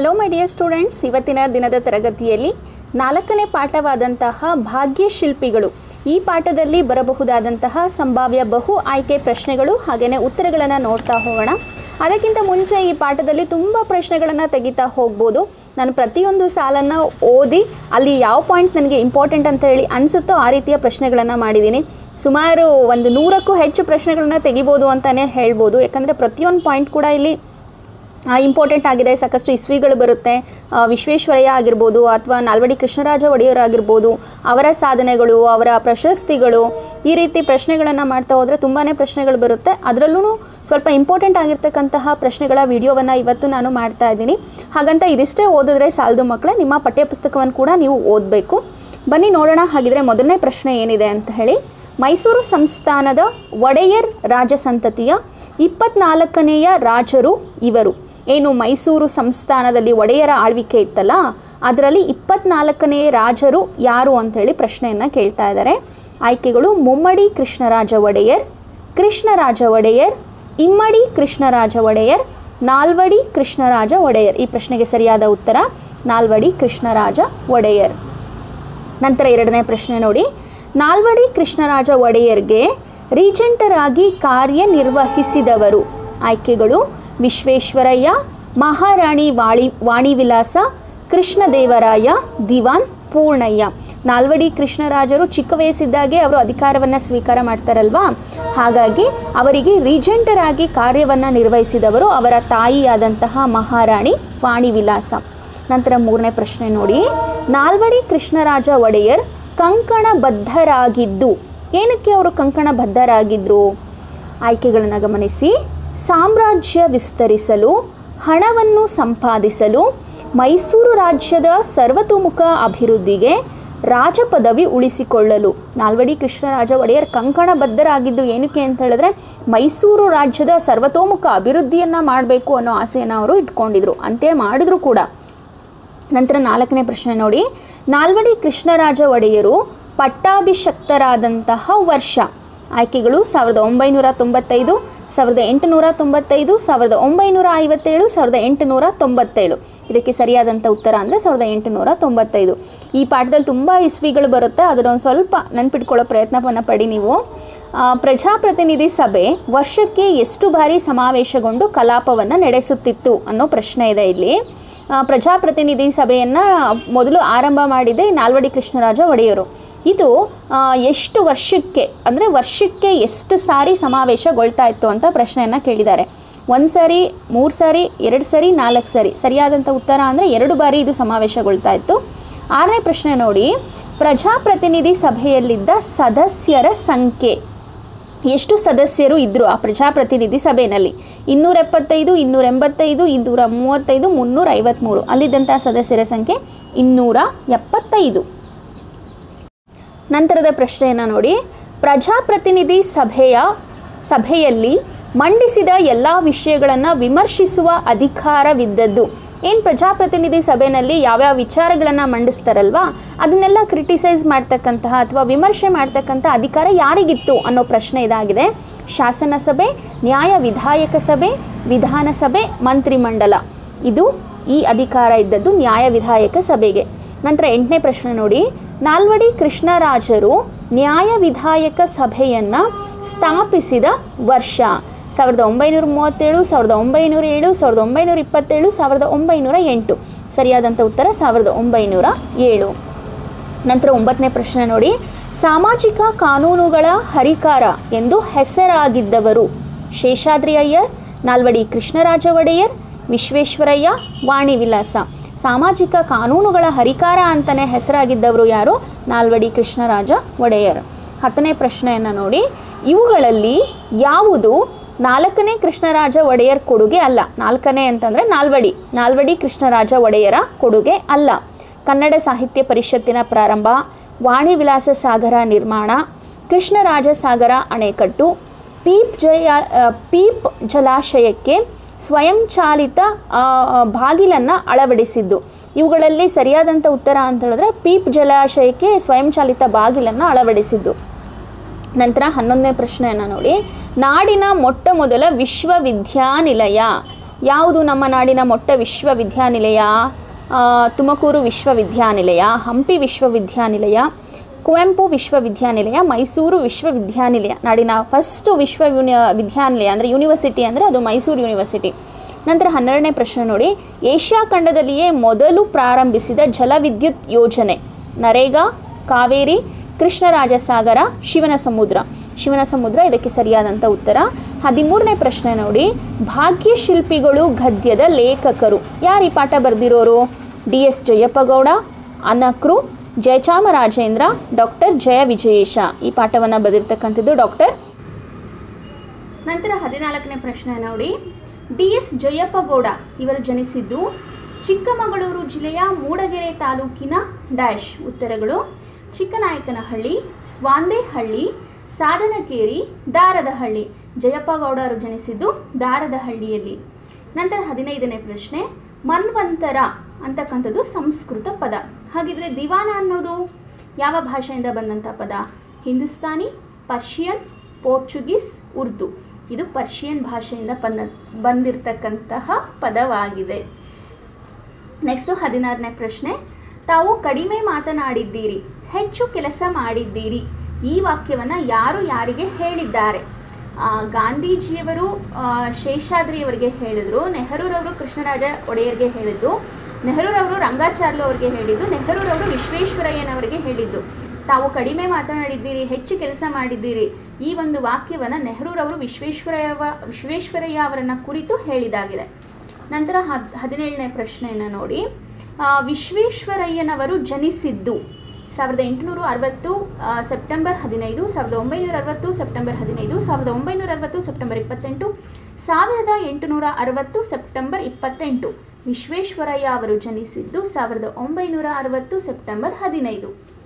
hello my dear students ಇವತ್ತಿನ ದಿನದ ತರಗತಿಯಲ್ಲಿ ನಾಲ್ಕನೇ ಪಾಠವಾದಂತಹ ಭಾಗ್ಯಶಿಲ್ಪಿಗಳು ಈ ಪಾಠದಲ್ಲಿ ಬರಬಹುದಾದಂತಹ ಸಂಭಾವ್ಯ ಬಹು ಆಯ್ಕೆ ಪ್ರಶ್ನೆಗಳು ಹಾಗೆಯೇ ಉತ್ತರಗಳನ್ನು ನೋಡ್ತಾ ಹೋಗೋಣ ಅದಕ್ಕಿಂತ ಮುಂಚೆ ಈ ಪಾಠದಲ್ಲಿ ತುಂಬ ಪ್ರಶ್ನೆಗಳನ್ನು ತೆಗಿತಾ ಹೋಗ್ಬೋದು ನಾನು ಪ್ರತಿಯೊಂದು ಸಾಲನ್ನು ಓದಿ ಅಲ್ಲಿ ಯಾವ ಪಾಯಿಂಟ್ ನನಗೆ ಇಂಪಾರ್ಟೆಂಟ್ ಅಂತ ಹೇಳಿ ಅನಿಸುತ್ತೋ ಆ ರೀತಿಯ ಪ್ರಶ್ನೆಗಳನ್ನು ಮಾಡಿದ್ದೀನಿ ಸುಮಾರು ಒಂದು ನೂರಕ್ಕೂ ಹೆಚ್ಚು ಪ್ರಶ್ನೆಗಳನ್ನ ತೆಗಿಬೋದು ಅಂತಲೇ ಹೇಳ್ಬೋದು ಯಾಕಂದರೆ ಪ್ರತಿಯೊಂದು ಪಾಯಿಂಟ್ ಕೂಡ ಇಲ್ಲಿ ಇಂಪಾರ್ಟೆಂಟ್ ಆಗಿದೆ ಸಾಕಷ್ಟು ಇಸ್ವಿಗಳು ಬರುತ್ತೆ ಆ, ವಿಶ್ವೇಶ್ವರಯ್ಯ ಆಗಿರ್ಬೋದು ಅಥವಾ ನಾಲ್ವಡಿ ಕೃಷ್ಣರಾಜ ಒಡೆಯರ್ ಆಗಿರ್ಬೋದು ಅವರ ಸಾಧನೆಗಳು ಅವರ ಪ್ರಶಸ್ತಿಗಳು ಈ ರೀತಿ ಪ್ರಶ್ನೆಗಳನ್ನು ಮಾಡ್ತಾ ಹೋದರೆ ತುಂಬಾ ಪ್ರಶ್ನೆಗಳು ಬರುತ್ತೆ ಅದರಲ್ಲೂ ಸ್ವಲ್ಪ ಇಂಪಾರ್ಟೆಂಟ್ ಆಗಿರ್ತಕ್ಕಂತಹ ಪ್ರಶ್ನೆಗಳ ವಿಡಿಯೋವನ್ನು ಇವತ್ತು ನಾನು ಮಾಡ್ತಾ ಇದ್ದೀನಿ ಹಾಗಂತ ಇದಿಷ್ಟೇ ಓದಿದ್ರೆ ಸಾಲದು ಮಕ್ಕಳೇ ನಿಮ್ಮ ಪಠ್ಯಪುಸ್ತಕವನ್ನು ಕೂಡ ನೀವು ಓದಬೇಕು ಬನ್ನಿ ನೋಡೋಣ ಹಾಗಿದ್ರೆ ಮೊದಲನೇ ಪ್ರಶ್ನೆ ಏನಿದೆ ಅಂತ ಹೇಳಿ ಮೈಸೂರು ಸಂಸ್ಥಾನದ ಒಡೆಯರ್ ರಾಜಸಂತತಿಯ ಇಪ್ಪತ್ನಾಲ್ಕನೆಯ ರಾಜರು ಇವರು ಏನು ಮೈಸೂರು ಸಂಸ್ಥಾನದಲ್ಲಿ ಒಡೆಯರ ಆಳ್ವಿಕೆ ಇತ್ತಲ್ಲ ಅದರಲ್ಲಿ ಇಪ್ಪತ್ನಾಲ್ಕನೇ ರಾಜರು ಯಾರು ಅಂಥೇಳಿ ಪ್ರಶ್ನೆಯನ್ನು ಕೇಳ್ತಾ ಇದ್ದಾರೆ ಆಯ್ಕೆಗಳು ಮುಮ್ಮಡಿ ಕೃಷ್ಣರಾಜ ಒಡೆಯರ್ ಕೃಷ್ಣರಾಜ ಒಡೆಯರ್ ಇಮ್ಮಡಿ ಕೃಷ್ಣರಾಜ ಒಡೆಯರ್ ನಾಲ್ವಡಿ ಕೃಷ್ಣರಾಜ ಒಡೆಯರ್ ಈ ಪ್ರಶ್ನೆಗೆ ಸರಿಯಾದ ಉತ್ತರ ನಾಲ್ವಡಿ ಕೃಷ್ಣರಾಜ ಒಡೆಯರ್ ನಂತರ ಎರಡನೇ ಪ್ರಶ್ನೆ ನೋಡಿ ನಾಲ್ವಡಿ ಕೃಷ್ಣರಾಜ ಒಡೆಯರ್ಗೆ ರೀಜೆಂಟರಾಗಿ ಕಾರ್ಯನಿರ್ವಹಿಸಿದವರು ಆಯ್ಕೆಗಳು ವಿಶ್ವೇಶ್ವರಯ್ಯ ಮಹಾರಾಣಿ ವಾಳಿ ವಾಣಿವಿಲಾಸ ಕೃಷ್ಣದೇವರಾಯ ದಿವಾನ್ ಪೂರ್ಣಯ್ಯ ನಾಲ್ವಡಿ ಕೃಷ್ಣರಾಜರು ಚಿಕ್ಕ ವಯಸ್ಸಿದ್ದಾಗೆ ಅವರು ಅಧಿಕಾರವನ್ನು ಸ್ವೀಕಾರ ಮಾಡ್ತಾರಲ್ವಾ ಹಾಗಾಗಿ ಅವರಿಗೆ ರೀಜೆಂಟರಾಗಿ ಕಾರ್ಯವನ್ನು ನಿರ್ವಹಿಸಿದವರು ಅವರ ತಾಯಿಯಾದಂತಹ ಮಹಾರಾಣಿ ವಾಣಿವಿಲಾಸ ನಂತರ ಮೂರನೇ ಪ್ರಶ್ನೆ ನೋಡಿ ನಾಲ್ವಡಿ ಕೃಷ್ಣರಾಜ ಒಡೆಯರ್ ಕಂಕಣಬದ್ಧರಾಗಿದ್ದು ಏನಕ್ಕೆ ಅವರು ಕಂಕಣಬದ್ಧರಾಗಿದ್ದರು ಆಯ್ಕೆಗಳನ್ನು ಗಮನಿಸಿ ಸಾಮ್ರಾಜ್ಯ ವಿಸ್ತರಿಸಲು ಹಣವನ್ನು ಸಂಪಾದಿಸಲು ಮೈಸೂರು ರಾಜ್ಯದ ಸರ್ವತೋಮುಖ ಅಭಿವೃದ್ಧಿಗೆ ರಾಜ ಪದವಿ ಉಳಿಸಿಕೊಳ್ಳಲು ನಾಲ್ವಡಿ ಕೃಷ್ಣರಾಜ ಒಡೆಯರ್ ಕಂಕಣಬದ್ಧರಾಗಿದ್ದು ಏನಕ್ಕೆ ಅಂತ ಹೇಳಿದ್ರೆ ಮೈಸೂರು ರಾಜ್ಯದ ಸರ್ವತೋಮುಖ ಅಭಿವೃದ್ಧಿಯನ್ನು ಮಾಡಬೇಕು ಅನ್ನೋ ಆಸೆಯನ್ನು ಅವರು ಇಟ್ಕೊಂಡಿದ್ರು ಅಂತೆ ಮಾಡಿದ್ರು ಕೂಡ ನಂತರ ನಾಲ್ಕನೇ ಪ್ರಶ್ನೆ ನೋಡಿ ನಾಲ್ವಡಿ ಕೃಷ್ಣರಾಜ ಒಡೆಯರು ಪಟ್ಟಾಭಿಷಕ್ತರಾದಂತಹ ವರ್ಷ ಆಯ್ಕೆಗಳು ಸಾವಿರದ ಒಂಬೈನೂರ ತೊಂಬತ್ತೈದು ಸಾವಿರದ ಎಂಟುನೂರ ತೊಂಬತ್ತೈದು ಸಾವಿರದ ಒಂಬೈನೂರ ಐವತ್ತೇಳು ಸಾವಿರದ ಎಂಟುನೂರ ತೊಂಬತ್ತೇಳು ಇದಕ್ಕೆ ಸರಿಯಾದಂಥ ಉತ್ತರ ಅಂದರೆ ಸಾವಿರದ ಎಂಟುನೂರ ತೊಂಬತ್ತೈದು ಈ ಪಾಠದಲ್ಲಿ ತುಂಬ ಇಸ್ವಿಗಳು ಬರುತ್ತೆ ಅದನ್ನೊಂದು ಸ್ವಲ್ಪ ನೆನ್ಪಿಟ್ಕೊಳ್ಳೋ ಪ್ರಯತ್ನವನ್ನು ಪಡಿ ನೀವು ಆ, ಪ್ರಜಾಪ್ರತಿನಿಧಿ ಸಭೆ ವರ್ಷಕ್ಕೆ ಎಷ್ಟು ಬಾರಿ ಸಮಾವೇಶಗೊಂಡು ಕಲಾಪವನ್ನು ನಡೆಸುತ್ತಿತ್ತು ಅನ್ನೋ ಪ್ರಶ್ನೆ ಇದೆ ಇಲ್ಲಿ ಆ, ಪ್ರಜಾಪ್ರತಿನಿಧಿ ಸಭೆಯನ್ನು ಮೊದಲು ಆರಂಭ ಮಾಡಿದೆ ನಾಲ್ವಡಿ ಕೃಷ್ಣರಾಜ ಒಡೆಯರು ಇದು ಆ, ಎಷ್ಟು ವರ್ಷಕ್ಕೆ ಅಂದರೆ ವರ್ಷಕ್ಕೆ ಎಷ್ಟು ಸಾರಿ ಸಮಾವೇಶಗೊಳ್ತಾ ಇತ್ತು ಅಂತ ಪ್ರಶ್ನೆಯನ್ನು ಕೇಳಿದ್ದಾರೆ ಒಂದು ಸಾರಿ ಮೂರು ಸಾರಿ ಎರಡು ಸರಿ ನಾಲ್ಕು ಸರಿ ಸರಿಯಾದಂಥ ಉತ್ತರ ಅಂದರೆ ಎರಡು ಬಾರಿ ಇದು ಸಮಾವೇಶಗೊಳ್ತಾ ಇತ್ತು ಆರನೇ ಪ್ರಶ್ನೆ ನೋಡಿ ಪ್ರಜಾಪ್ರತಿನಿಧಿ ಸಭೆಯಲ್ಲಿದ್ದ ಸದಸ್ಯರ ಸಂಖ್ಯೆ ಎಷ್ಟು ಸದಸ್ಯರು ಇದ್ದರು ಆ ಪ್ರಜಾಪ್ರತಿನಿಧಿ ಸಭೆಯಲ್ಲಿ ಇನ್ನೂರ ಎಪ್ಪತ್ತೈದು ಇನ್ನೂರ ಎಂಬತ್ತೈದು ಇನ್ನೂರ ಮೂವತ್ತೈದು ಮುನ್ನೂರ ಐವತ್ತ್ಮೂರು ಅಲ್ಲಿದ್ದಂಥ ಸದಸ್ಯರ ಸಂಖ್ಯೆ ಇನ್ನೂರ ಎಪ್ಪತ್ತೈದು ನಂತರದ ಪ್ರಶ್ನೆಯನ್ನು ನೋಡಿ ಪ್ರಜಾಪ್ರತಿನಿಧಿ ಸಭೆಯ ಸಭೆಯಲ್ಲಿ ಮಂಡಿಸಿದ ಎಲ್ಲ ವಿಷಯಗಳನ್ನು ವಿಮರ್ಶಿಸುವ ಅಧಿಕಾರವಿದ್ದದ್ದು ಏನು ಪ್ರಜಾಪ್ರತಿನಿಧಿ ಸಭೆಯಲ್ಲಿ ಯಾವ್ಯಾವ ವಿಚಾರಗಳನ್ನು ಮಂಡಿಸ್ತಾರಲ್ವಾ ಅದನ್ನೆಲ್ಲ ಕ್ರಿಟಿಸೈಸ್ ಮಾಡ್ತಕ್ಕಂತಹ ಅಥವಾ ವಿಮರ್ಶೆ ಮಾಡ್ತಕ್ಕಂಥ ಅಧಿಕಾರ ಯಾರಿಗಿತ್ತು ಅನ್ನೋ ಪ್ರಶ್ನೆ ಇದಾಗಿದೆ ಶಾಸನ ಸಭೆ ನ್ಯಾಯ ವಿಧಾಯಕ ಸಭೆ ವಿಧಾನಸಭೆ ಮಂತ್ರಿಮಂಡಲ ಇದು ಈ ಅಧಿಕಾರ ಇದ್ದದ್ದು ನ್ಯಾಯ ವಿಧಾಯಕ ಸಭೆಗೆ ನಂತರ ಎಂಟನೇ ಪ್ರಶ್ನೆ ನೋಡಿ ನಾಲ್ವಡಿ ಕೃಷ್ಣರಾಜರು ನ್ಯಾಯ ವಿಧಾಯಕ ಸಭೆಯನ್ನು ಸ್ಥಾಪಿಸಿದ ವರ್ಷ ಸಾವಿರದ ಒಂಬೈನೂರ ಮೂವತ್ತೇಳು ಸಾವಿರದ ಒಂಬೈನೂರ ಏಳು ಸಾವಿರದ ಒಂಬೈನೂರ ಇಪ್ಪತ್ತೇಳು ಸಾವಿರದ ಒಂಬೈನೂರ ಎಂಟು ಸರಿಯಾದಂಥ ಉತ್ತರ ಸಾವಿರದ ಒಂಬೈನೂರ ಏಳು ನಂತರ ಒಂಬತ್ತನೇ ಪ್ರಶ್ನೆ ನೋಡಿ ಸಾಮಾಜಿಕ ಕಾನೂನುಗಳ ಹರಿಕಾರ ಎಂದು ಹೆಸರಾಗಿದ್ದವರು ಶೇಷಾದ್ರಿ ಅಯ್ಯರ್ ನಾಲ್ವಡಿ ಕೃಷ್ಣರಾಜ ಒಡೆಯರ್ ವಿಶ್ವೇಶ್ವರಯ್ಯ ವಾಣಿ ವಿಲಾಸ ಸಾಮಾಜಿಕ ಕಾನೂನುಗಳ ಹರಿಕಾರ ಅಂತಲೇ ಹೆಸರಾಗಿದ್ದವರು ಯಾರು ನಾಲ್ವಡಿ ಕೃಷ್ಣರಾಜ ಒಡೆಯರ್ ಹತ್ತನೇ ಪ್ರಶ್ನೆಯನ್ನು ನೋಡಿ ಇವುಗಳಲ್ಲಿ ಯಾವುದು ನಾಲ್ಕನೇ ಕೃಷ್ಣರಾಜ ಒಡೆಯರ್ ಕೊಡುಗೆ ಅಲ್ಲ ನಾಲ್ಕನೇ ಅಂತಂದರೆ ನಾಲ್ವಡಿ ನಾಲ್ವಡಿ ಕೃಷ್ಣರಾಜ ಒಡೆಯರ ಕೊಡುಗೆ ಅಲ್ಲ ಕನ್ನಡ ಸಾಹಿತ್ಯ ಪರಿಷತ್ತಿನ ಪ್ರಾರಂಭ ವಾಣಿ ವಿಲಾಸ ಸಾಗರ ನಿರ್ಮಾಣ ಕೃಷ್ಣರಾಜ ಸಾಗರ ಅಣೆಕಟ್ಟು ಪೀಪ್ ಜಯ ಆ, ಪೀಪ್ ಜಲಾಶಯಕ್ಕೆ ಸ್ವಯಂಚಾಲಿತ ಆ, ಬಾಗಿಲನ್ನು ಅಳವಡಿಸಿದ್ದು ಇವುಗಳಲ್ಲಿ ಸರಿಯಾದಂಥ ಉತ್ತರ ಅಂತ ಹೇಳಿದ್ರೆ ಪೀಪ್ ಜಲಾಶಯಕ್ಕೆ ಸ್ವಯಂಚಾಲಿತ ಬಾಗಿಲನ್ನು ಅಳವಡಿಸಿದ್ದು ನಂತರ ಹನ್ನೊಂದನೇ ಪ್ರಶ್ನೆಯನ್ನು ನೋಡಿ ನಾಡಿನ ಮೊಟ್ಟ ಮೊದಲ ವಿಶ್ವವಿದ್ಯಾನಿಲಯ ಯಾವುದು ನಮ್ಮ ನಾಡಿನ ಮೊಟ್ಟ ವಿಶ್ವವಿದ್ಯಾನಿಲಯ ಆ, ತುಮಕೂರು ವಿಶ್ವವಿದ್ಯಾನಿಲಯ ಹಂಪಿ ವಿಶ್ವವಿದ್ಯಾನಿಲಯ ಕುವೆಂಪು ವಿಶ್ವವಿದ್ಯಾನಿಲಯ ಮೈಸೂರು ವಿಶ್ವವಿದ್ಯಾನಿಲಯ ನಾಡಿನ ಫಸ್ಟು ವಿಶ್ವ ವಿದ್ಯಾನಿಲಯ ಅಂದರೆ ಯೂನಿವರ್ಸಿಟಿ ಅಂದರೆ ಅದು ಮೈಸೂರು ಯೂನಿವರ್ಸಿಟಿ ನಂತರ ಹನ್ನೆರಡನೇ ಪ್ರಶ್ನೆ ನೋಡಿ ಏಷ್ಯಾ ಖಂಡದಲ್ಲಿಯೇ ಮೊದಲು ಪ್ರಾರಂಭಿಸಿದ ಜಲವಿದ್ಯುತ್ ಯೋಜನೆ ನರೇಗಾ ಕಾವೇರಿ ಕೃಷ್ಣರಾಜಸಾಗರ ಶಿವನ ಸಮುದ್ರ ಶಿವನ ಸಮುದ್ರ ಇದಕ್ಕೆ ಸರಿಯಾದಂಥ ಉತ್ತರ ಹದಿಮೂರನೇ ಪ್ರಶ್ನೆ ನೋಡಿ ಭಾಗ್ಯಶಿಲ್ಪಿಗಳು ಗದ್ಯದ ಲೇಖಕರು ಯಾರು ಈ ಪಾಠ ಬರೆದಿರೋರು D S Jayappagowda Anakru Jayachamarajendra doctor Jaya Vijayesha ಈ ಪಾಠವನ್ನು ಬರೆದಿರ್ತಕ್ಕಂಥದ್ದು ಡಾಕ್ಟರ್ ನಂತರ ಹದಿನಾಲ್ಕನೇ ಪ್ರಶ್ನೆ ನೋಡಿ ಡಿ ಎಸ್ ಜಯಪ್ಪಗೌಡ ಇವರು ಜನಿಸಿದ್ದು ಚಿಕ್ಕಮಗಳೂರು ಜಿಲ್ಲೆಯ ಮೂಡಗೆರೆ ತಾಲೂಕಿನ ಡ್ಯಾಶ್ ಉತ್ತರಗಳು ಚಿಕ್ಕನಾಯಕನಹಳ್ಳಿ ಸ್ವಾಂದೇಹಳ್ಳಿ ಸಾಧನಕೇರಿ ದಾರದಹಳ್ಳಿ ಜಯಪ್ಪಗೌಡ ಅವರು ಜನಿಸಿದ್ದು ದಾರದಹಳ್ಳಿಯಲ್ಲಿ ನಂತರ ಹದಿನೈದನೇ ಪ್ರಶ್ನೆ ಮನ್ವಂತರ ಅಂತಕ್ಕಂಥದ್ದು ಸಂಸ್ಕೃತ ಪದ ಹಾಗಿದ್ರೆ ದಿವಾನ ಅನ್ನೋದು ಯಾವ ಭಾಷೆಯಿಂದ ಬಂದಂಥ ಪದ ಹಿಂದೂಸ್ತಾನಿ ಪರ್ಷಿಯನ್ ಪೋರ್ಚುಗೀಸ್ ಉರ್ದು ಇದು ಪರ್ಷಿಯನ್ ಭಾಷೆಯಿಂದ ಬಂದ ಬಂದಿರತಕ್ಕಂತಹ ಪದವಾಗಿದೆ ನೆಕ್ಸ್ಟು ಹದಿನಾರನೇ ಪ್ರಶ್ನೆ ತಾವು ಕಡಿಮೆ ಮಾತನಾಡಿದ್ದೀರಿ ಹೆಚ್ಚು ಕೆಲಸ ಮಾಡಿದ್ದೀರಿ ಈ ವಾಕ್ಯವನ್ನು ಯಾರು ಯಾರಿಗೆ ಹೇಳಿದ್ದಾರೆ ಆ, ಗಾಂಧೀಜಿಯವರು ಆ, ಶೇಷಾದ್ರಿಯವರಿಗೆ ಹೇಳಿದರು ನೆಹರೂರವರು ಕೃಷ್ಣರಾಜ ಒಡೆಯರ್ಗೆ ಹೇಳಿದ್ದು ನೆಹರೂರವರು ರಂಗಾಚಾರ್ಲು ಅವರಿಗೆ ಹೇಳಿದ್ದು ನೆಹರೂರವರು ವಿಶ್ವೇಶ್ವರಯ್ಯನವರಿಗೆ ಹೇಳಿದ್ದು ತಾವು ಕಡಿಮೆ ಮಾತನಾಡಿದ್ದೀರಿ ಹೆಚ್ಚು ಕೆಲಸ ಮಾಡಿದ್ದೀರಿ ಈ ಒಂದು ವಾಕ್ಯವನ್ನು ನೆಹರೂರವರು ವಿಶ್ವೇಶ್ವರಯ್ಯವ ವಿಶ್ವೇಶ್ವರಯ್ಯ ಅವರನ್ನು ಕುರಿತು ಹೇಳಿದಾಗಿದೆ ನಂತರ ಹದ್ ಹದಿನೇಳನೇ ಪ್ರಶ್ನೆಯನ್ನು ನೋಡಿ ಆ, ವಿಶ್ವೇಶ್ವರಯ್ಯನವರು ಜನಿಸಿದ್ದು ಸಾವಿರದ ಎಂಟುನೂರ ಅರವತ್ತು ಆ, ಸೆಪ್ಟೆಂಬರ್ ಹದಿನೈದು ಸಾವಿರದ ಒಂಬೈನೂರ ಅರವತ್ತು ಸೆಪ್ಟೆಂಬರ್ ಹದಿನೈದು ಸಾವಿರದ ಒಂಬೈನೂರ ಅರವತ್ತು ಸೆಪ್ಟೆಂಬರ್ ಇಪ್ಪತ್ತೆಂಟು ಸಾವಿರದ ಎಂಟುನೂರ ಅರವತ್ತು ಸೆಪ್ಟೆಂಬರ್ ಇಪ್ಪತ್ತೆಂಟು ವಿಶ್ವೇಶ್ವರಯ್ಯ ಅವರು ಜನಿಸಿದ್ದು ಸಾವಿರದ ಒಂಬೈನೂರ ಅರವತ್ತು ಸೆಪ್ಟೆಂಬರ್ ಹದಿನೈದು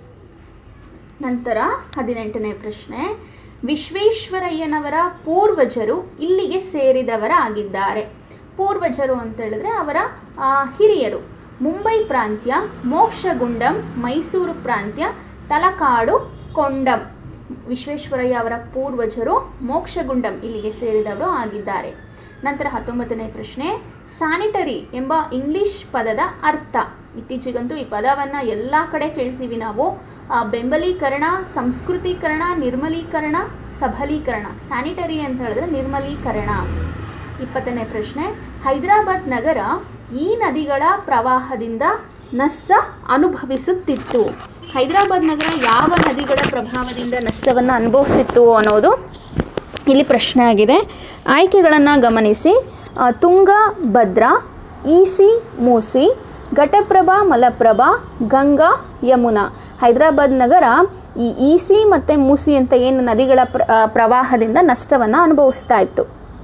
ನಂತರ ಹದಿನೆಂಟನೇ ಪ್ರಶ್ನೆ ವಿಶ್ವೇಶ್ವರಯ್ಯನವರ ಪೂರ್ವಜರು ಇಲ್ಲಿಗೆ ಸೇರಿದವರಾಗಿದ್ದಾರೆ ಪೂರ್ವಜರು ಅಂತ ಹೇಳಿದ್ರೆ ಅವರ ಆ, ಹಿರಿಯರು ಮುಂಬೈ ಪ್ರಾಂತ್ಯ ಮೋಕ್ಷಗುಂಡಂ ಮೈಸೂರು ಪ್ರಾಂತ್ಯ ತಲಕಾಡು ಕೊಂಡಂ ವಿಶ್ವೇಶ್ವರಯ್ಯ ಅವರ ಪೂರ್ವಜರು ಮೋಕ್ಷಗುಂಡಂ ಇಲ್ಲಿಗೆ ಸೇರಿದವರು ಆಗಿದ್ದಾರೆ ನಂತರ ಹತ್ತೊಂಬತ್ತನೇ ಪ್ರಶ್ನೆ ಸ್ಯಾನಿಟರಿ ಎಂಬ ಇಂಗ್ಲಿಷ್ ಪದದ ಅರ್ಥ ಇತ್ತೀಚೆಗಂತೂ ಈ ಪದವನ್ನು ಎಲ್ಲ ಕಡೆ ಕೇಳ್ತೀವಿ ನಾವು ಆ, ಬೆಂಬಲೀಕರಣ ಸಂಸ್ಕೃತೀಕರಣ ನಿರ್ಮಲೀಕರಣ ಸಬಲೀಕರಣ ಸ್ಯಾನಿಟರಿ ಅಂತ ಹೇಳಿದ್ರೆ ನಿರ್ಮಲೀಕರಣ ಇಪ್ಪತ್ತನೇ ಪ್ರಶ್ನೆ ಹೈದರಾಬಾದ್ ನಗರ ಈ ನದಿಗಳ ಪ್ರವಾಹದಿಂದ ನಷ್ಟ ಅನುಭವಿಸುತ್ತಿತ್ತು ಹೈದರಾಬಾದ್ ನಗರ ಯಾವ ನದಿಗಳ ಪ್ರಭಾವದಿಂದ ನಷ್ಟವನ್ನು ಅನುಭವಿಸಿತ್ತು ಅನ್ನೋದು ಇಲ್ಲಿ ಪ್ರಶ್ನೆ ಆಗಿದೆ ಆಯ್ಕೆಗಳನ್ನು ಗಮನಿಸಿ ಆ, ತುಂಗ ಭದ್ರಾ ಈಸಿ ಮೂಸಿ ಘಟಪ್ರಭಾ ಮಲಪ್ರಭಾ ಗಂಗಾ ಯಮುನಾ ಹೈದರಾಬಾದ್ ನಗರ ಈ ಈಸಿ ಮತ್ತು ಮೂಸಿ ಅಂತ ಏನು ನದಿಗಳ ಪ್ರ ಆ, ಪ್ರವಾಹದಿಂದ ನಷ್ಟವನ್ನು ಅನುಭವಿಸ್ತಾ ಇತ್ತು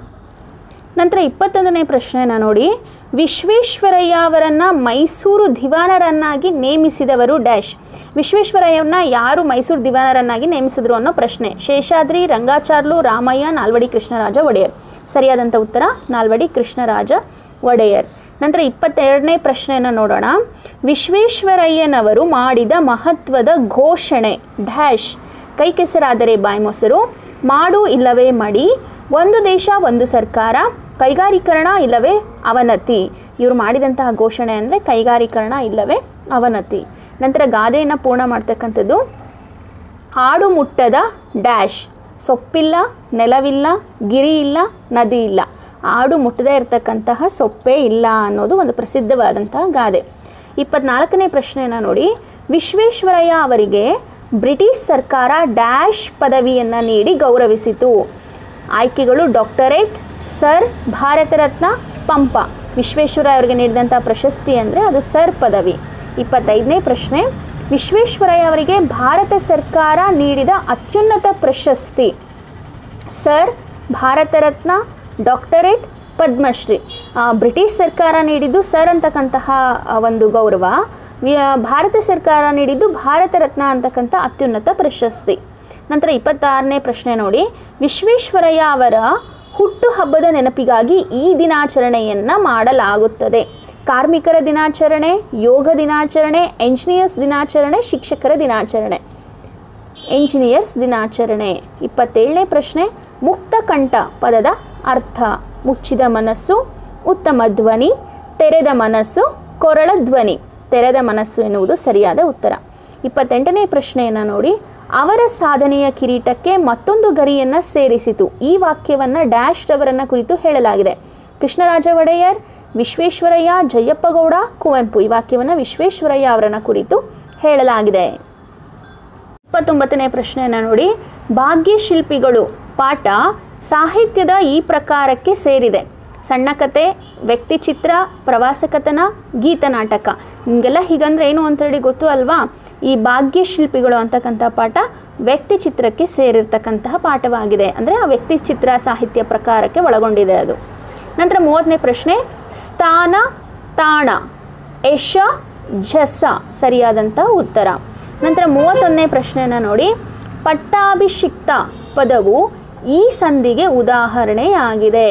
ನಂತರ ಇಪ್ಪತ್ತೊಂದನೇ ಪ್ರಶ್ನೆನ ನೋಡಿ ವಿಶ್ವೇಶ್ವರಯ್ಯ ಅವರನ್ನು ಮೈಸೂರು ದಿವಾನರನ್ನಾಗಿ ನೇಮಿಸಿದವರು ಡ್ಯಾಶ್ ವಿಶ್ವೇಶ್ವರಯ್ಯವ್ರನ್ನ ಯಾರು ಮೈಸೂರು ದಿವಾನರನ್ನಾಗಿ ನೇಮಿಸಿದ್ರು ಅನ್ನೋ ಪ್ರಶ್ನೆ ಶೇಷಾದ್ರಿ ರಂಗಾಚಾರ್ಲು ರಾಮಯ್ಯ ನಾಲ್ವಡಿ ಕೃಷ್ಣರಾಜ ಒಡೆಯರ್ ಸರಿಯಾದಂಥ ಉತ್ತರ ನಾಲ್ವಡಿ ಕೃಷ್ಣರಾಜ ಒಡೆಯರ್ ನಂತರ ಇಪ್ಪತ್ತೆರಡನೇ ಪ್ರಶ್ನೆಯನ್ನು ನೋಡೋಣ ವಿಶ್ವೇಶ್ವರಯ್ಯನವರು ಮಾಡಿದ ಮಹತ್ವದ ಘೋಷಣೆ ಡ್ಯಾಶ್ ಕೈ ಕೆಸರಾದರೆ ಬಾಯಿ ಮೊಸರು ಮಾಡು ಇಲ್ಲವೇ ಮಡಿ ಒಂದು ದೇಶ ಒಂದು ಸರ್ಕಾರ ಕೈಗಾರೀಕರಣ ಇಲ್ಲವೇ ಅವನತಿ ಇವರು ಮಾಡಿದಂತಹ ಘೋಷಣೆ ಅಂದರೆ ಕೈಗಾರೀಕರಣ ಇಲ್ಲವೇ ಅವನತಿ ನಂತರ ಗಾದೆಯನ್ನು ಪೂರ್ಣ ಮಾಡ್ತಕ್ಕಂಥದ್ದು ಆಡು ಮುಟ್ಟದ ಡ್ಯಾಶ್ ಸೊಪ್ಪಿಲ್ಲ ನೆಲವಿಲ್ಲ ಗಿರಿ ಇಲ್ಲ ನದಿ ಇಲ್ಲ ಆಡು ಮುಟ್ಟದೇ ಇರತಕ್ಕಂತಹ ಸೊಪ್ಪೇ ಇಲ್ಲ ಅನ್ನೋದು ಒಂದು ಪ್ರಸಿದ್ಧವಾದಂತಹ ಗಾದೆ ಇಪ್ಪತ್ನಾಲ್ಕನೇ ಪ್ರಶ್ನೆಯನ್ನು ನೋಡಿ ವಿಶ್ವೇಶ್ವರಯ್ಯ ಅವರಿಗೆ ಬ್ರಿಟಿಷ್ ಸರ್ಕಾರ ಡ್ಯಾಶ್ ಪದವಿಯನ್ನು ನೀಡಿ ಗೌರವಿಸಿತು ಆಯ್ಕೆಗಳು ಡಾಕ್ಟರೇಟ್ ಸರ್ ಭಾರತ ರತ್ನ ಪಂಪ ವಿಶ್ವೇಶ್ವರಯ್ಯ ಅವರಿಗೆ ನೀಡಿದಂಥ ಪ್ರಶಸ್ತಿ ಅಂದರೆ ಅದು ಸರ್ ಪದವಿ ಇಪ್ಪತ್ತೈದನೇ ಪ್ರಶ್ನೆ ವಿಶ್ವೇಶ್ವರಯ್ಯ ಅವರಿಗೆ ಭಾರತ ಸರ್ಕಾರ ನೀಡಿದ ಅತ್ಯುನ್ನತ ಪ್ರಶಸ್ತಿ ಸರ್ ಭಾರತ ರತ್ನ ಡಾಕ್ಟರೇಟ್ ಪದ್ಮಶ್ರೀ ಆ, ಬ್ರಿಟಿಷ್ ಸರ್ಕಾರ ನೀಡಿದ್ದು ಸರ್ ಅಂತಕ್ಕಂತಹ ಆ, ಒಂದು ಗೌರವ ವಿ- ಭಾರತ ಸರ್ಕಾರ ನೀಡಿದ್ದು ಭಾರತ ರತ್ನ ಅಂತಕ್ಕಂಥ ಅತ್ಯುನ್ನತ ಪ್ರಶಸ್ತಿ ನಂತರ ಇಪ್ಪತ್ತಾರನೇ ಪ್ರಶ್ನೆ ನೋಡಿ ವಿಶ್ವೇಶ್ವರಯ್ಯ ಅವರ ಹುಟ್ಟುಹಬ್ಬದ ನೆನಪಿಗಾಗಿ ಈ ದಿನಾಚರಣೆಯನ್ನು ಮಾಡಲಾಗುತ್ತದೆ ಕಾರ್ಮಿಕರ ದಿನಾಚರಣೆ ಯೋಗ ದಿನಾಚರಣೆ ಎಂಜಿನಿಯರ್ಸ್ ದಿನಾಚರಣೆ ಶಿಕ್ಷಕರ ದಿನಾಚರಣೆ ಎಂಜಿನಿಯರ್ಸ್ ದಿನಾಚರಣೆ ಇಪ್ಪತ್ತೇಳನೇ ಪ್ರಶ್ನೆ ಮುಕ್ತ ಕಂಠ ಪದದ ಅರ್ಥ ಮುಚ್ಚಿದ ಮನಸ್ಸು ಉತ್ತಮ ಧ್ವನಿ ತೆರೆದ ಮನಸ್ಸು ಕೊರಳ ಧ್ವನಿ ತೆರೆದ ಮನಸ್ಸು ಎನ್ನುವುದು ಸರಿಯಾದ ಉತ್ತರ ಇಪ್ಪತ್ತೆಂಟನೇ ಪ್ರಶ್ನೆಯನ್ನು ನೋಡಿ ಅವರ ಸಾಧನೆಯ ಕಿರೀಟಕ್ಕೆ ಮತ್ತೊಂದು ಗರಿಯನ್ನು ಸೇರಿಸಿತು ಈ ವಾಕ್ಯವನ್ನು ಡ್ಯಾಶ್ ರವರನ್ನ ಕುರಿತು ಹೇಳಲಾಗಿದೆ ಕೃಷ್ಣರಾಜ ಒಡೆಯರ್ ವಿಶ್ವೇಶ್ವರಯ್ಯ ಜಯಪ್ಪಗೌಡ ಕುವೆಂಪು ಈ ವಾಕ್ಯವನ್ನು ವಿಶ್ವೇಶ್ವರಯ್ಯ ಅವರನ್ನ ಕುರಿತು ಹೇಳಲಾಗಿದೆ ಇಪ್ಪತ್ತೊಂಬತ್ತನೇ ಪ್ರಶ್ನೆಯನ್ನು ನೋಡಿ ಭಾಗ್ಯಶಿಲ್ಪಿಗಳು ಪಾಠ ಸಾಹಿತ್ಯದ ಈ ಪ್ರಕಾರಕ್ಕೆ ಸೇರಿದೆ ಸಣ್ಣ ಕತೆ ವ್ಯಕ್ತಿಚಿತ್ರ ಪ್ರವಾಸ ಕಥನ ಗೀತನಾಟಕ ನಿಮಗೆಲ್ಲ ಹೀಗಂದ್ರೆ ಏನು ಅಂತೇಳಿ ಗೊತ್ತು ಅಲ್ವಾ ಈ ಭಾಗ್ಯಶಿಲ್ಪಿಗಳು ಅಂತಕ್ಕಂಥ ಪಾಠ ವ್ಯಕ್ತಿಚಿತ್ರಕ್ಕೆ ಸೇರಿರ್ತಕ್ಕಂತಹ ಪಾಠವಾಗಿದೆ ಅಂದರೆ ಆ ವ್ಯಕ್ತಿಚಿತ್ರ ಸಾಹಿತ್ಯ ಪ್ರಕಾರಕ್ಕೆ ಒಳಗೊಂಡಿದೆ ಅದು ನಂತರ ಮೂವತ್ತನೇ ಪ್ರಶ್ನೆ ಸ್ಥಾನ ತಾಣ ಯಶ ಜಸ ಸರಿಯಾದಂಥ ಉತ್ತರ ನಂತರ ಮೂವತ್ತೊಂದನೇ ಪ್ರಶ್ನೆಯನ್ನು ನೋಡಿ ಪಟ್ಟಾಭಿಷಿಕ್ತ ಪದವು ಈ ಸಂಧಿಗೆ ಉದಾಹರಣೆಯಾಗಿದೆ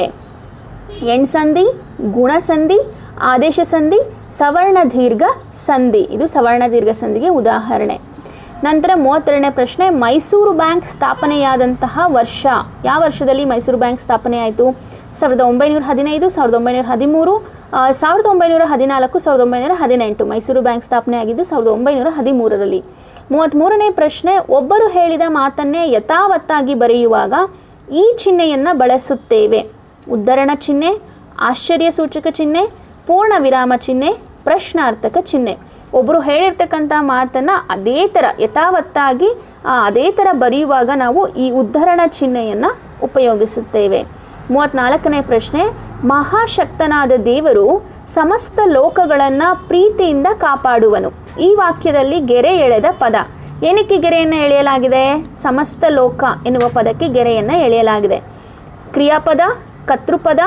ಎಣ್ಸಂಧಿ ಗುಣಸಂಧಿ ಆದೇಶ ಸಂಧಿ ಸವರ್ಣ ದೀರ್ಘ ಸಂಧಿ ಇದು ಸವರ್ಣ ದೀರ್ಘ ಸಂಧಿಗೆ ಉದಾಹರಣೆ ನಂತರ ಮೂವತ್ತೆರಡನೇ ಪ್ರಶ್ನೆ ಮೈಸೂರು ಬ್ಯಾಂಕ್ ಸ್ಥಾಪನೆಯಾದಂತಹ ವರ್ಷ ಯಾವ ವರ್ಷದಲ್ಲಿ ಮೈಸೂರು ಬ್ಯಾಂಕ್ ಸ್ಥಾಪನೆ ಆಯಿತು ಸಾವಿರದ ಒಂಬೈನೂರ ಹದಿನೈದು ಸಾವಿರದ ಒಂಬೈನೂರ ಹದಿಮೂರು ಆ, ಸಾವಿರದ ಒಂಬೈನೂರ ಹದಿನಾಲ್ಕು ಸಾವಿರದ ಒಂಬೈನೂರ ಹದಿನೆಂಟು ಮೈಸೂರು ಬ್ಯಾಂಕ್ ಸ್ಥಾಪನೆ ಆಗಿದ್ದು ಸಾವಿರದ ಒಂಬೈನೂರ ಹದಿಮೂರರಲ್ಲಿ ಮೂವತ್ತ್ಮೂರನೇ ಪ್ರಶ್ನೆ ಒಬ್ಬರು ಹೇಳಿದ ಮಾತನ್ನೇ ಯಥಾವತ್ತಾಗಿ ಬರೆಯುವಾಗ ಈ ಚಿಹ್ನೆಯನ್ನು ಬಳಸುತ್ತೇವೆ ಉದ್ಧರಣ ಚಿಹ್ನೆ ಆಶ್ಚರ್ಯ ಸೂಚಕ ಚಿಹ್ನೆ ಪೂರ್ಣ ವಿರಾಮ ಚಿಹ್ನೆ ಪ್ರಶ್ನಾರ್ಥಕ ಚಿಹ್ನೆ ಒಬ್ಬರು ಹೇಳಿರ್ತಕ್ಕಂಥ ಮಾತನ್ನು ಅದೇ ಥರ ಯಥಾವತ್ತಾಗಿ ಆ, ಅದೇ ಥರ ಬರೆಯುವಾಗ ನಾವು ಈ ಉದ್ಧರಣ ಚಿಹ್ನೆಯನ್ನು ಉಪಯೋಗಿಸುತ್ತೇವೆ ಮೂವತ್ತ್ನಾಲ್ಕನೇ ಪ್ರಶ್ನೆ ಮಹಾಶಕ್ತನಾದ ದೇವರು ಸಮಸ್ತ ಲೋಕಗಳನ್ನು ಪ್ರೀತಿಯಿಂದ ಕಾಪಾಡುವನು ಈ ವಾಕ್ಯದಲ್ಲಿ ಗೆರೆ ಎಳೆದ ಪದ ಏನಕ್ಕೆ ಗೆರೆಯನ್ನು ಎಳೆಯಲಾಗಿದೆ ಸಮಸ್ತ ಲೋಕ ಎನ್ನುವ ಪದಕ್ಕೆ ಗೆರೆಯನ್ನು ಎಳೆಯಲಾಗಿದೆ ಕ್ರಿಯಾಪದ ಕರ್ತೃಪದ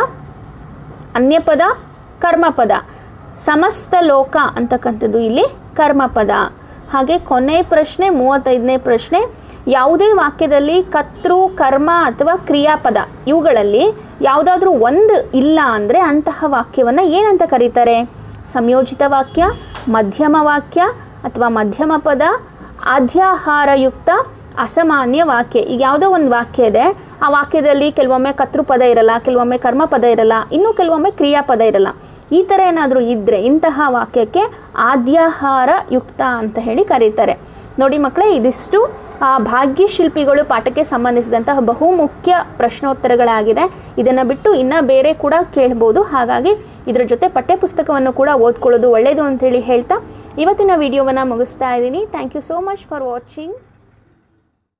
ಅನ್ಯಪದ ಕರ್ಮಪದ ಸಮಸ್ತ ಲೋಕ ಅಂತಕ್ಕಂಥದ್ದು ಇಲ್ಲಿ ಕರ್ಮಪದ ಹಾಗೆ ಕೊನೆಯ ಪ್ರಶ್ನೆ ಮೂವತ್ತೈದನೇ ಪ್ರಶ್ನೆ ಯಾವುದೇ ವಾಕ್ಯದಲ್ಲಿ ಕರ್ತೃ ಕರ್ಮ ಅಥವಾ ಕ್ರಿಯಾಪದ ಇವುಗಳಲ್ಲಿ ಯಾವುದಾದ್ರೂ ಒಂದು ಇಲ್ಲ ಅಂದರೆ ಅಂತಹ ವಾಕ್ಯವನ್ನು ಏನಂತ ಕರೀತಾರೆ ಸಂಯೋಜಿತ ವಾಕ್ಯ ಮಧ್ಯಮ ವಾಕ್ಯ ಅಥವಾ ಮಧ್ಯಮ ಪದ ಆಧ್ಯಾಹಾರಯುಕ್ತ ಅಸಾಮಾನ್ಯ ವಾಕ್ಯ ಈಗ ಯಾವುದೋ ಒಂದು ವಾಕ್ಯ ಇದೆ ಆ ವಾಕ್ಯದಲ್ಲಿ ಕೆಲವೊಮ್ಮೆ ಕರ್ತೃಪದ ಇರಲ್ಲ ಕೆಲವೊಮ್ಮೆ ಕರ್ಮಪದ ಇರಲ್ಲ ಇನ್ನು ಕೆಲವೊಮ್ಮೆ ಕ್ರಿಯಾಪದ ಇರಲ್ಲ ಈ ಥರ ಏನಾದರೂ ಇದ್ದರೆ ಇಂತಹ ವಾಕ್ಯಕ್ಕೆ ಆದ್ಯಾಹಾರ ಯುಕ್ತ ಅಂತ ಹೇಳಿ ಕರೀತಾರೆ ನೋಡಿ ಮಕ್ಕಳೇ ಇದಿಷ್ಟು ಆ ಭಾಗ್ಯಶಿಲ್ಪಿಗಳು ಪಾಠಕ್ಕೆ ಸಂಬಂಧಿಸಿದಂತಹ ಬಹುಮುಖ್ಯ ಪ್ರಶ್ನೋತ್ತರಗಳಾಗಿದೆ ಇದನ್ನು ಬಿಟ್ಟು ಇನ್ನೂ ಬೇರೆ ಕೂಡ ಕೇಳ್ಬೋದು ಹಾಗಾಗಿ ಇದರ ಜೊತೆ ಪಠ್ಯಪುಸ್ತಕವನ್ನು ಕೂಡ ಓದ್ಕೊಳ್ಳೋದು ಒಳ್ಳೆಯದು ಅಂತೇಳಿ ಹೇಳ್ತಾ ಇವತ್ತಿನ ವಿಡಿಯೋವನ್ನು ಮುಗಿಸ್ತಾ ಇದ್ದೀನಿ thank you so much for watching